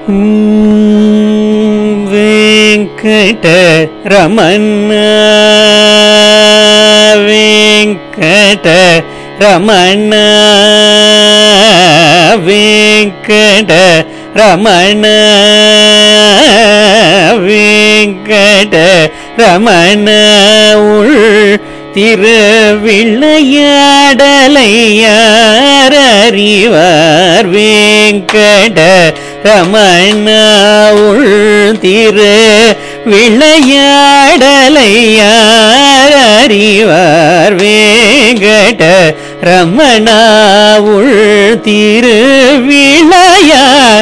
வெங்கட ரமண வெங்கட ரமண வெங்கட ரமண வெங்கட ரமண உள் திருவிளையாடலையார் வேங்கட ரமண உள் திரு விளையாடலையார் அறிவார் வேங்கட ரமண உள் திரு விளையாடலையார்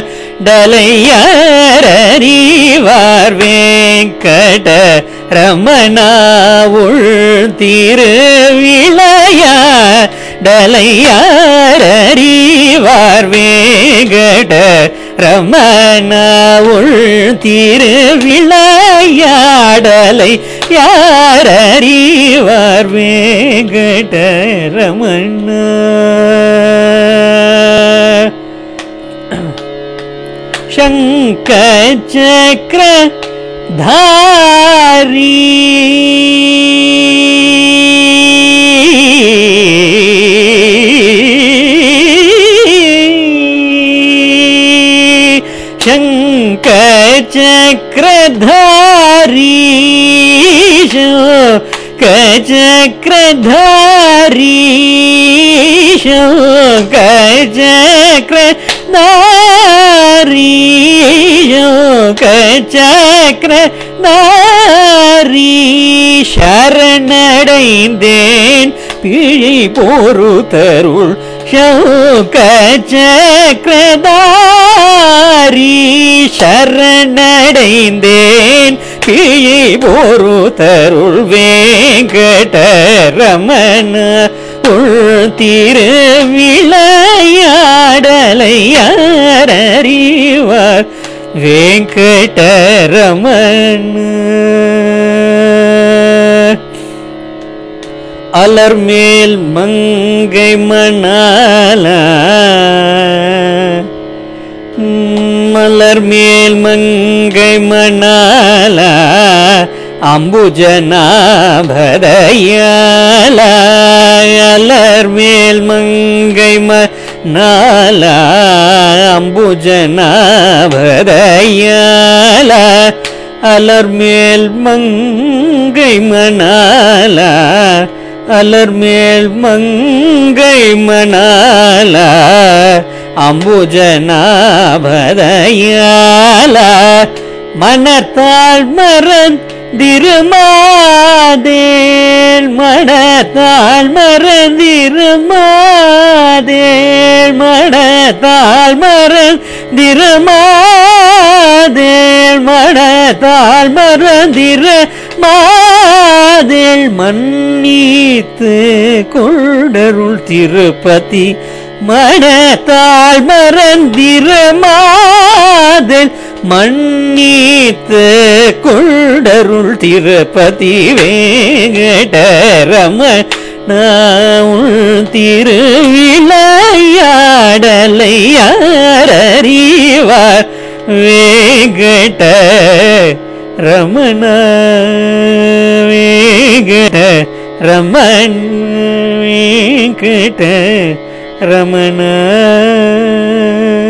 அறிவார் வேங்கட ரமணா உள் திருவிளையாடலையார் வேங்கட ரமணா உள் திருவிளையாடலை யார் அறிவார் வேங்கட ரமணா शङ्खचक्र धारी शङ्खचक्रधारी कचक्रधारी கச்சக்ர சக்கர நாரி சரணடைந்தேன் பிழை போரு தருள் சௌக சக்கரதாரி சரணடைந்தேன் பிழை போரு தருள் வேங்கட ரமண உள் திரு விளையாடலை யார் அறிவார் வெங்கடரமண அலர்மேல் மங்கை மணாலா மலர் மேல் மங்கை மணாலா அம்புஜனாபதயால அலர் மேல் மங்கை மணால அம்புஜனாபதயால அலர் மேல் மங்கை மணால அலர் மேல் மங்கை மணால அம்புஜனாபதயால மனத்தாள் மறந்திருமாதேல் மனத்தாள் மறந்திருமாதேல் மனத்தாள் மறந்திருமாதேல் மனத்தாள் மறந்திரு மாதேல் மன்னித்து கொண்டருள் திருப்பதி மனத்தாள் மறந்திருமாதேல் மன்னித்து கொண்டருள் திருப்பதி வேங்கடரம திருவிளையாடலை யார் அறிவார் வேங்கட ரமண வேங்கட ரமண வேங்கட ரமண